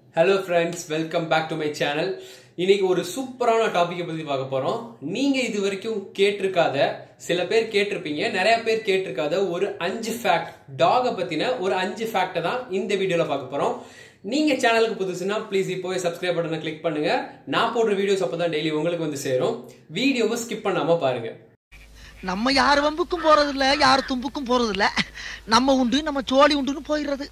hello friends welcome back to my channel இன்னைக்கு ஒரு சூப்பரான டாபிக்கை பற்றி பார்க்க போகிறோம் நீங்கள் இது வரைக்கும் கேட்டிருக்காத சில பேர் கேட்டிருப்பீங்க நிறைய பேர் கேட்டிருக்காத ஒரு அஞ்சு ஃபேக்ட் டாகை பற்றின ஒரு அஞ்சு ஃபேக்டை தான் இந்த வீடியோவில் பார்க்க போகிறோம் நீங்கள் சேனலுக்கு புதுசுனா ப்ளீஸ் இப்போவே சப்ஸ்கிரைப் பட்டனை கிளிக் பண்ணுங்க நான் போடுற வீடியோஸ் அப்போ தான் டெய்லி உங்களுக்கு வந்து சேரும் வீடியோவை ஸ்கிப் பண்ணாமல் பாருங்கள் நம்ம யார் வம்புக்கும் போறது இல்ல யார் தும்புக்கும் போறது இல்ல நம்ம உண்டு நம்ம சோழி உண்டுன்னு போயிடுறது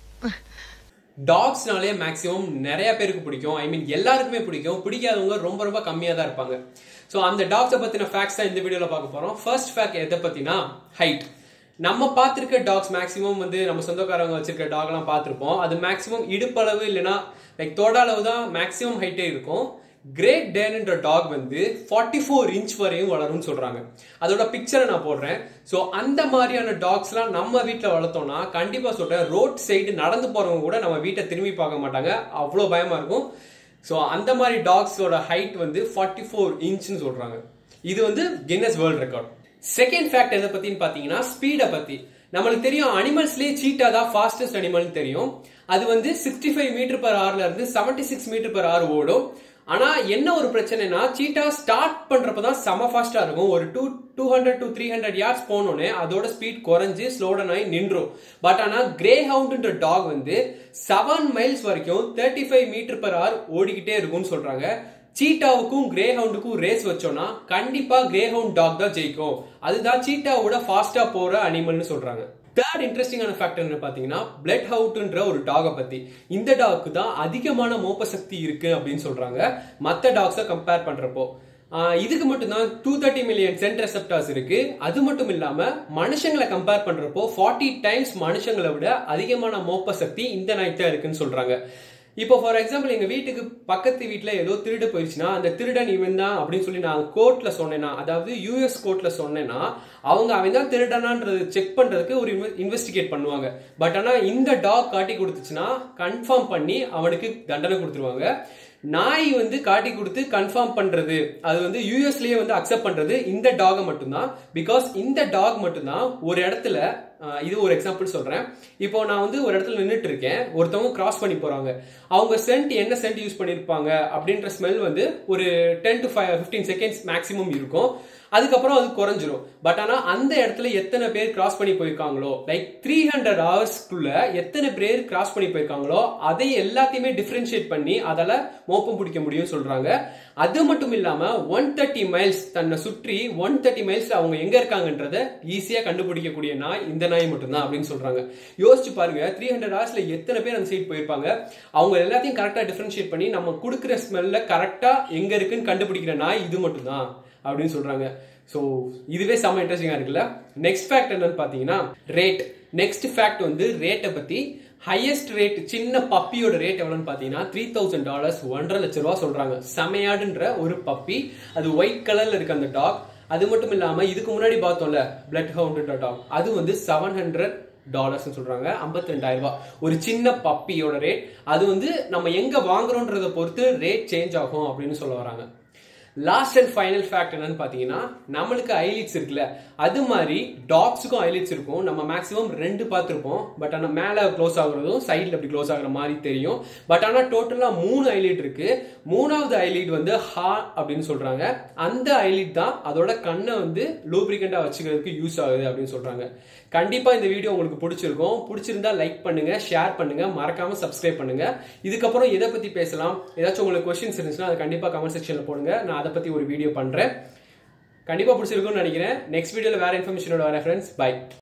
டாக்ஸ்னாலே மேக்ஸிமம் நிறைய பேருக்கு பிடிக்கும் ஐ மீன் எல்லாருக்குமே பிடிக்கும் பிடிக்காதவங்க ரொம்ப ரொம்ப கம்மியாக தான் இருப்பாங்க ஸோ அந்த டாக்ஸை பற்றின ஃபேக்ட்ஸ் தான் இந்த வீடியோவில் பார்க்க போகிறோம் ஃபர்ஸ்ட் ஃபேக்ட் எதை பற்றினா ஹைட் நம்ம பார்த்துருக்க டாக்ஸ் மேக்ஸிமம் வந்து நம்ம சொந்தக்காரங்க வச்சிருக்க டாக்லாம் பார்த்துருப்போம் அது மேக்ஸிமம் இடுப்பளவு இல்லைன்னா லைக் தோடாளவு தான் மேக்ஸிமம் ஹைட்டே இருக்கும் கிரேட் டேன்ன்ற டாக் வந்து ஃபார்ட்டி ஃபோர் இன்ச் வரையும் வளரும்னு சொல்றாங்க அதோட பிக்சரை நான் போடுறேன் ஸோ அந்த மாதிரியான டாக்ஸ்லாம் நம்ம வீட்டில் வளர்த்தோம்னா கண்டிப்பாக சொல்றேன் ரோட் சைடு நடந்து போறவங்க கூட நம்ம வீட்டை திரும்பி பார்க்க மாட்டாங்க அவ்வளோ பயமா இருக்கும் ஸோ அந்த மாதிரி டாக்ஸோட ஹைட் வந்து ஃபார்ட்டி ஃபோர் இன்ச்னு சொல்றாங்க இது வந்து Guinness world record second fact எதை பத்தின்னு பார்த்தீங்கன்னா ஸ்பீடை பத்தி நம்மளுக்கு தெரியும் அனிமல்ஸ்லேயே சீட்டா தான் ஃபாஸ்டஸ்ட் அனிமல்னு தெரியும் அது வந்து சிக்ஸ்டி ஃபைவ் மீட்டர் பர் ஹவர்ல இருந்து seventy six metre per hour ஓடும் ஆனா என்ன ஒரு பிரச்சனைனா சீட்டா ஸ்டார்ட் பண்றப்ப தான் செம ஃபாஸ்டா இருக்கும் ஒரு two two hundred to three hundred yards போனோடனே அதோட ஸ்பீட் குறைஞ்சு ஸ்லோடன் ஆகி நின்றும் பட் ஆனா கிரே ஹவுண்ட்ன்ற டாக் வந்து செவன் மைல்ஸ் வரைக்கும் thirty five metre per hour ஓடிக்கிட்டே இருக்கும்னு சொல்றாங்க சீட்டாவுக்கும் கிரே ஹவுண்டுக்கும் ரேஸ் வச்சோம்னா கண்டிப்பா கிரே ஹவுண்ட் டாக் தான் ஜெயிக்கும் அதுதான் சீட்டாவோட ஃபாஸ்டா போற அனிமல்னு சொல்றாங்க தேர்ட் இன்ட்ரெஸ்டிங்கான ஃபேக்டர் என்ன பார்த்தீங்கன்னா பிளட் ஹவுட்ன்ற ஒரு டாகை பத்தி இந்த டாக்கு தான் அதிகமான மோப்ப சக்தி இருக்கு அப்படின்னு சொல்றாங்க மற்ற டாக்ஸை கம்பேர் பண்றப்போ இதுக்கு மட்டும்தான் two thirty million scent receptors இருக்கு அது மட்டும் இல்லாம மனுஷங்களை கம்பேர் பண்றப்போ ஃபார்ட்டி டைம்ஸ் மனுஷங்களை விட அதிகமான மோப்ப சக்தி இந்த நாய்க்கு தான் இருக்குன்னு சொல்றாங்க இப்போ ஃபார் எக்ஸாம்பிள் எங்க வீட்டுக்கு பக்கத்து வீட்டுல ஏதோ திருடு போயிடுச்சுன்னா அந்த திருடன் இவன் தான் அப்படின்னு சொல்லி நான் கோர்ட்ல சொன்னேன்னா அதாவது யூஎஸ் கோர்ட்ல சொன்னேன்னா அவங்க அவன் தான் திருடனான்றது செக் பண்றதுக்கு ஒரு இன்வெஸ்டிகேட் பண்ணுவாங்க பட் ஆனா இந்த டாக் காட்டி கொடுத்துச்சுன்னா கன்ஃபார்ம் பண்ணி அவனுக்கு தண்டனை கொடுத்துருவாங்க நாய் வந்து காட்டி கொடுத்து கன்ஃபார்ம் பண்றது அது வந்து யூஎஸ்லயே வந்து அக்செப்ட் பண்றது இந்த டாகை மட்டும்தான் பிகாஸ் இந்த டாக் மட்டும்தான் ஒரு இடத்துல இது ஒரு எக்ஸாம்பிள் சொல்றேன் இப்போ நான் வந்து ஒரு இடத்துல நின்றுட்டு இருக்கேன் ஒருத்தவங்க கிராஸ் பண்ணி போறாங்க அவங்க சென்ட் என்ன சென்ட் யூஸ் பண்ணிருப்பாங்க அப்படின்ற ஸ்மெல் வந்து ஒரு ten to five fifteen seconds maximum இருக்கும் அதுக்கப்புறம் அது குறைஞ்சிரும் பட் ஆனா அந்த இடத்துல எத்தனை பேர் கிராஸ் பண்ணி போயிருக்காங்களோ லைக் த்ரீ ஹண்ட்ரட் ஹவர்ஸ்க்குள்ள எத்தனை பேர் கிராஸ் பண்ணி போயிருக்காங்களோ அதை எல்லாத்தையுமே டிஃபரன்ஷியேட் பண்ணி அதால மோப்பம் பிடிக்க முடியும் சொல்றாங்க அது மட்டும் இல்லாம ஒன் தேர்ட்டி மைல்ஸ் தன்னை சுற்றி ஒன் தேர்ட்டி மைல்ஸ் அவங்க எங்க இருக்காங்கன்றத ஈஸியா கண்டுபிடிக்கக்கூடிய நாய் இந்த நாய் மட்டும்தான் அப்படின்னு சொல்றாங்க யோசிச்சு பாருங்க த்ரீ ஹண்ட்ரட் ஹவர்ஸ்ல எத்தனை பேர் அந்த சைட் போயிருப்பாங்க அவங்க எல்லாத்தையும் கரெக்டா டிஃபரன்ஷியேட் பண்ணி நம்ம கொடுக்குற ஸ்மெல்ல கரெக்டா எங்க இருக்குன்னு கண்டுபிடிக்கிற நாய் இது மட்டும்தான் அப்படின்னு சொல்றாங்க ஸோ இதுவே செம்ம இன்ட்ரெஸ்டிங்காக இருக்குல்ல நெக்ஸ்ட் ஃபேக்ட் என்னன்னு பார்த்தீங்கன்னா ரேட் நெக்ஸ்ட் ஃபேக்ட் வந்து ரேட்டை பற்றி ஹையஸ்ட் ரேட் சின்ன பப்பியோட ரேட் எவ்வளோன்னு பார்த்தீங்கன்னா த்ரீ தௌசண்ட் டாலர்ஸ் ஒன்றரை லட்ச ரூபா சொல்றாங்க செமையாடுன்ற ஒரு பப்பி அது ஒயிட் கலர்ல இருக்கு அந்த டாக் அது மட்டும் இல்லாம இதுக்கு முன்னாடி பார்த்தோம்ல பிளட் ஹவுண்ட் டாக் அது வந்து செவன் ஹண்ட்ரட் டாலர்ஸ் சொல்றாங்க ஐம்பத்தி ரெண்டாயிரம் ரூபாய் ஒரு சின்ன பப்பியோட ரேட் அது வந்து நம்ம எங்க வாங்குறோன்றதை பொறுத்து ரேட் சேஞ்ச் ஆகும் அப்படின்னு சொல்ல வராங்க லாஸ்ட் அண்ட் ஃபைனல் ஃபேக்ட் என்னன்னு பார்த்தீங்கன்னா நம்மளுக்கு ஐலிட்ஸ் இருக்குல்ல அது மாதிரி டாக்ஸுக்கும் ஐலிட்ஸ் இருக்கும் நம்ம மேக்ஸிமம் ரெண்டு பார்த்துருப்போம் பட் ஆனால் மேலே க்ளோஸ் ஆகுறதும் சைடில் அப்படி க்ளோஸ் ஆகுற மாதிரி தெரியும் பட் ஆனால் டோட்டலாக மூணு ஐலிட் இருக்கு மூணாவது ஐலிட் வந்து ஹா அப்படின்னு சொல்றாங்க அந்த ஐலிட் தான் அதோட கண்ணை வந்து லூப்ரிகண்டாக வச்சுக்கிறதுக்கு யூஸ் ஆகுது அப்படின்னு சொல்றாங்க கண்டிப்பா இந்த வீடியோ உங்களுக்கு பிடிச்சிருக்கும் பிடிச்சிருந்தா லைக் பண்ணுங்க ஷேர் பண்ணுங்க மறக்காம சப்ஸ்கிரைப் பண்ணுங்க இதுக்கப்புறம் எதை பத்தி பேசலாம் ஏதாச்சும் உங்களுக்கு கொஸ்டின்ஸ் இருந்துச்சுன்னா அதை கண்டிப்பா கமெண்ட் செக்ஷன்ல போடுங்க நான் அதை பத்தி ஒரு வீடியோ பண்றேன் கண்டிப்பா பிடிச்சிருக்கும்னு நினைக்கிறேன் நெக்ஸ்ட் வீடியோல வேற இன்ஃபர்மேஷனோட வரேன் ஃப்ரெண்ட்ஸ் பை